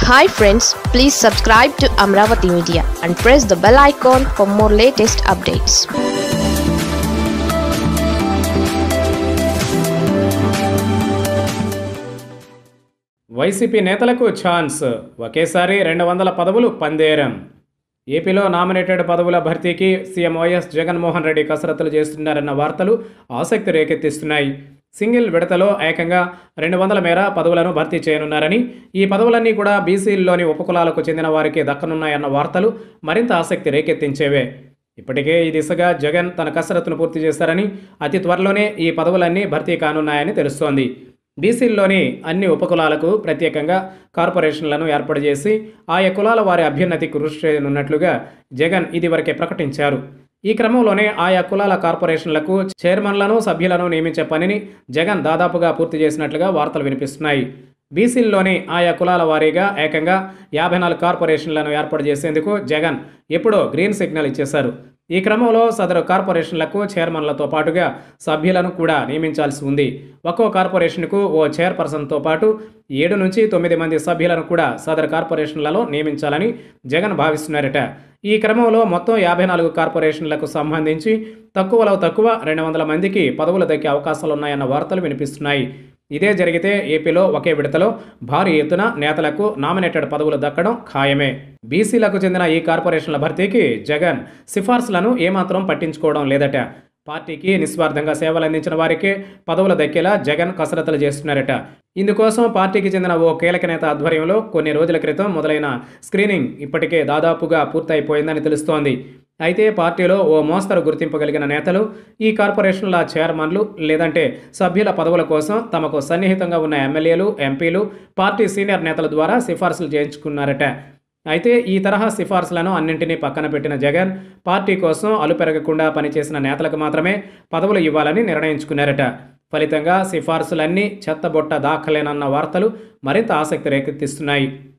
hi friends please subscribe to Amaravati media and press the bell icon for more latest updates YCP నేతలకు chance ఒకేసారి రెండు వందల పదవులు పందేరం ఏపీలో నామినేటెడ్ పదవుల భర్తీకి సీఎం వైఎస్ జగన్మోహన్ రెడ్డి కసరత్తులు చేస్తున్నారన్న వార్తలు ఆసక్తి రేకెత్తిస్తున్నాయి సింగిల్ విడతలో ఏకంగా రెండు వందల మేర పదవులను భర్తీ చేయనున్నారని ఈ పదవులన్నీ కూడా బీసీల్లోని ఉపకులాలకు చెందిన వారికి దక్కనున్నాయన్న వార్తలు మరింత ఆసక్తి రేకెత్తించేవే ఇప్పటికే ఈ దిశగా జగన్ తన కసరత్తును పూర్తి చేశారని అతి త్వరలోనే ఈ పదవులన్నీ భర్తీ కానున్నాయని తెలుస్తోంది బీసీల్లోని అన్ని ఉపకులాలకు ప్రత్యేకంగా కార్పొరేషన్లను ఏర్పాటు చేసి ఆయా కులాల వారి అభ్యున్నతికి కృషి చేయనున్నట్లుగా జగన్ ఇదివరకే ప్రకటించారు ఈ క్రమంలోనే ఆయా కులాల కార్పొరేషన్లకు చైర్మన్లను సభ్యులను నియమించే పనిని జగన్ దాదాపుగా పూర్తి చేసినట్లుగా వార్తలు వినిపిస్తున్నాయి బీసీల్లోని ఆయా కులాల వారీగా ఏకంగా యాభై నాలుగు కార్పొరేషన్లను ఏర్పాటు చేసేందుకు జగన్ ఎప్పుడో గ్రీన్ సిగ్నల్ ఇచ్చేశారు ఈ క్రమంలో సదరు కార్పొరేషన్లకు చైర్మన్లతో పాటుగా సభ్యులను కూడా నియమించాల్సి ఉంది ఒక్కో కార్పొరేషన్కు ఓ చైర్పర్సన్తో పాటు ఏడు నుంచి తొమ్మిది మంది సభ్యులను కూడా సదరు కార్పొరేషన్లలో నియమించాలని జగన్ భావిస్తున్నారట ఈ క్రమంలో మొత్తం యాభై నాలుగు కార్పొరేషన్లకు సంబంధించి తక్కువలో తక్కువ రెండు వందల మందికి పదవులు దక్కే అవకాశాలున్నాయన్న వార్తలు వినిపిస్తున్నాయి ఇదే జరిగితే ఏపీలో ఒకే విడతలో భారీ ఎత్తున నేతలకు నామినేటెడ్ పదవులు దక్కడం ఖాయమే బీసీలకు చెందిన ఈ కార్పొరేషన్ల భర్తీకి జగన్ సిఫార్సులను ఏమాత్రం పట్టించుకోవడం లేదట పార్టీకి నిస్వార్థంగా సేవలు అందించిన వారికే పదవులు దక్కేలా జగన్ కసరత్తులు చేస్తున్నారట ఇందుకోసం పార్టీకి చెందిన ఓ కీలక నేత ఆధ్వర్యంలో కొన్ని రోజుల క్రితం మొదలైన స్క్రీనింగ్ ఇప్పటికే దాదాపుగా పూర్తయిపోయిందని తెలుస్తోంది అయితే పార్టీలో ఓ మోస్తరు గుర్తింపు కలిగిన నేతలు ఈ కార్పొరేషన్ల చైర్మన్లు లేదంటే సభ్యుల పదవుల కోసం తమకు సన్నిహితంగా ఉన్న ఎమ్మెల్యేలు ఎంపీలు పార్టీ సీనియర్ నేతల ద్వారా సిఫార్సులు చేయించుకున్నారట అయితే ఈ తరహా సిఫార్సులను అన్నింటినీ పక్కన పెట్టిన జగన్ పార్టీ కోసం అలుపెరగకుండా పనిచేసిన నేతలకు మాత్రమే పదవులు ఇవ్వాలని నిర్ణయించుకున్నారట ఫలితంగా సిఫార్సులన్నీ చెత్తబొట్ట దాఖలేనన్న వార్తలు మరింత ఆసక్తి రేకెత్తిస్తున్నాయి